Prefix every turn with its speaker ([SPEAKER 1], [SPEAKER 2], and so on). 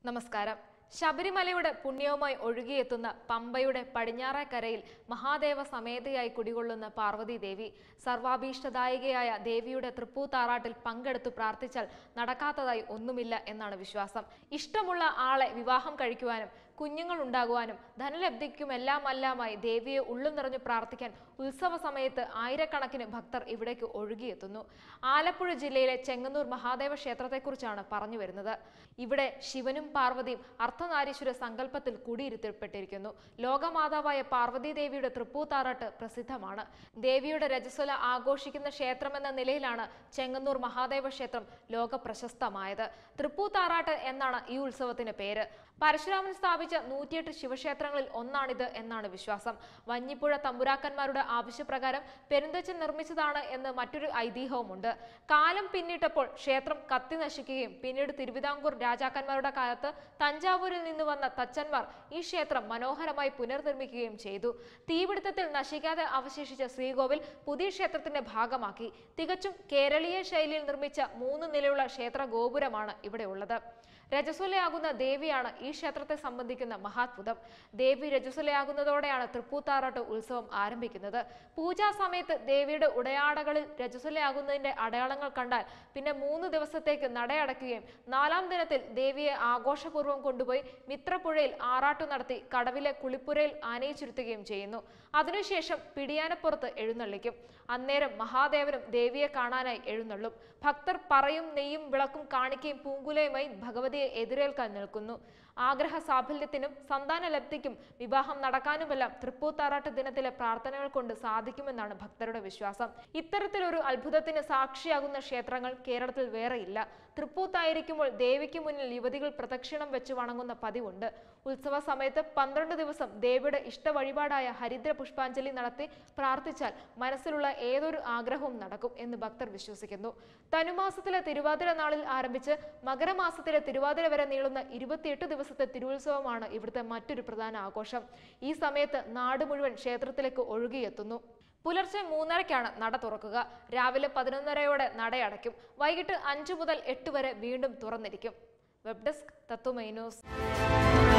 [SPEAKER 1] നമസ്കാരം ശബരിമലയുടെ പുണ്യവുമായി ഒഴുകിയെത്തുന്ന പമ്പയുടെ പടിഞ്ഞാറേക്കരയിൽ മഹാദേവ സമേതയായി കുടികൊള്ളുന്ന പാർവതി ദേവി സർവാഭീഷ്ടദായികയായ ദേവിയുടെ തൃപ്പൂത്താറാട്ടിൽ പങ്കെടുത്തു പ്രാർത്ഥിച്ചാൽ നടക്കാത്തതായി ഒന്നുമില്ല എന്നാണ് വിശ്വാസം ഇഷ്ടമുള്ള ആളെ വിവാഹം കഴിക്കുവാനും കുഞ്ഞുങ്ങൾ ഉണ്ടാകുവാനും ധനലബ്ധിക്കുമെല്ലാമല്ലാമായി ദേവിയെ ഉള്ളും നിറഞ്ഞു പ്രാർത്ഥിക്കാൻ ഉത്സവ സമയത്ത് ആയിരക്കണക്കിന് ഭക്തർ ഇവിടേക്ക് ഒഴുകിയെത്തുന്നു ആലപ്പുഴ ജില്ലയിലെ ചെങ്ങന്നൂർ മഹാദേവ ക്ഷേത്രത്തെക്കുറിച്ചാണ് പറഞ്ഞു വരുന്നത് ഇവിടെ ശിവനും പാർവതിയും അർദ്ധനാരീശ്വര സങ്കല്പത്തിൽ കുടിയിരുത്തപ്പെട്ടിരിക്കുന്നു ലോകമാതാവായ പാർവതി ദേവിയുടെ തൃപ്പൂത്താറാട്ട് പ്രസിദ്ധമാണ് ദേവിയുടെ രജസ്വല ആഘോഷിക്കുന്ന ക്ഷേത്രമെന്ന നിലയിലാണ് ചെങ്ങന്നൂർ മഹാദേവ ക്ഷേത്രം ലോക പ്രശസ്തമായത് തൃപ്പൂത്താറാട്ട് എന്നാണ് ഈ ഉത്സവത്തിന് പേര് പരശുരാമൻ സ്ഥാപിച്ച നൂറ്റിയെട്ട് ശിവക്ഷേത്രങ്ങളിൽ ഒന്നാണിത് എന്നാണ് വിശ്വാസം വഞ്ഞിപ്പുഴ തമ്പുരാക്കന്മാരുടെ ആവശ്യപ്രകാരം പെരുന്തച്ചൻ നിർമ്മിച്ചതാണ് എന്ന് മറ്റൊരു ഐതിഹ്യവുമുണ്ട് കാലം പിന്നിട്ടപ്പോൾ ക്ഷേത്രം കത്തി നശിക്കുകയും പിന്നീട് തിരുവിതാംകൂർ രാജാക്കന്മാരുടെ കാലത്ത് തഞ്ചാവൂരിൽ നിന്ന് വന്ന തച്ചന്മാർ ഈ ക്ഷേത്രം മനോഹരമായി പുനർനിർമ്മിക്കുകയും ചെയ്തു തീപിടുത്തത്തിൽ നശിക്കാതെ അവശേഷിച്ച ശ്രീകോവിൽ പുതിയ ക്ഷേത്രത്തിന്റെ ഭാഗമാക്കി തികച്ചും കേരളീയ ശൈലിയിൽ നിർമ്മിച്ച മൂന്ന് നിലയുള്ള ക്ഷേത്ര ഗോപുരമാണ് ഇവിടെ ഉള്ളത് രജസ്വലയാകുന്ന ദേവിയാണ് ഈ ക്ഷേത്രത്തെ സംബന്ധിക്കുന്ന മഹാത്ഭുതം ദേവി രജസ്വലയാകുന്നതോടെയാണ് തൃപ്പൂത്താറാട്ട് ഉത്സവം ആരംഭിക്കുന്നത് പൂജാ സമയത്ത് ദേവിയുടെ ഉടയാടകളിൽ രജസ്വലയാകുന്നതിന്റെ അടയാളങ്ങൾ കണ്ടാൽ പിന്നെ മൂന്ന് ദിവസത്തേക്ക് നടയടയ്ക്കുകയും നാലാം ദിനത്തിൽ ദേവിയെ ആഘോഷപൂർവ്വം കൊണ്ടുപോയി മിത്രപ്പുഴയിൽ ആറാട്ടു നടത്തി കടവിലെ കുളിപ്പുരയിൽ ആനയിച്ചിരുത്തുകയും ചെയ്യുന്നു അതിനുശേഷം പിടിയാനപ്പുറത്ത് എഴുന്നള്ളിക്കും അന്നേരം മഹാദേവനും ദേവിയെ കാണാനായി എഴുന്നള്ളും ഭക്തർ പറയും നെയ്യും വിളക്കും കാണിക്കയും പൂങ്കുലയുമായി ഭഗവതിയെ എതിരേൽക്കാൻ നിൽക്കുന്നു ആഗ്രഹ സാഫല്യത്തിനും സന്താന ലബ്ധിക്കും വിവാഹം നടക്കാനുമെല്ലാം തൃപ്പൂത്താറാട്ട് ദിനത്തിലെ പ്രാർത്ഥനകൾ കൊണ്ട് സാധിക്കുമെന്നാണ് ഭക്തരുടെ വിശ്വാസം ഇത്തരത്തിലൊരു അത്ഭുതത്തിന് സാക്ഷിയാകുന്ന ക്ഷേത്രങ്ങൾ കേരളത്തിൽ വേറെയില്ല തൃപ്പൂത്തായിരിക്കുമ്പോൾ ദേവിക്ക് മുന്നിൽ യുവതികൾ പ്രദക്ഷിണം വെച്ച് വണങ്ങുന്ന പതിവുണ്ട് ഉത്സവ സമയത്ത് പന്ത്രണ്ട് ദിവസം ദേവിയുടെ ഇഷ്ട വഴിപാടായ ഹരിദ്ര പുഷ്പാഞ്ജലി നടത്തി പ്രാർത്ഥിച്ചാൽ മനസ്സിലുള്ള ഏതൊരു ആഗ്രഹവും നടക്കും എന്ന് ഭക്തർ വിശ്വസിക്കുന്നു തനുമാസത്തിലെ തിരുവാതിര നാളിൽ ആരംഭിച്ച് മകരമാസത്തിലെ തിരുവാതിര വരെ നീളുന്ന ഇരുപത്തിയെട്ട് ദിവസത്തെ തിരുവുത്സവമാണ് ഇവിടുത്തെ മറ്റൊരു പ്രധാന ആഘോഷം ഈ സമയത്ത് നാട് മുഴുവൻ ക്ഷേത്രത്തിലേക്ക് ഒഴുകിയെത്തുന്നു പുലർച്ചെ മൂന്നരയ്ക്കാണ് നട തുറക്കുക രാവിലെ പതിനൊന്നരയോടെ നടയടയ്ക്കും വൈകിട്ട് അഞ്ചു മുതൽ എട്ട് വരെ വീണ്ടും തുറന്നിരിക്കും വെബ് ഡെസ്ക് തത്വമൈ ന്യൂസ്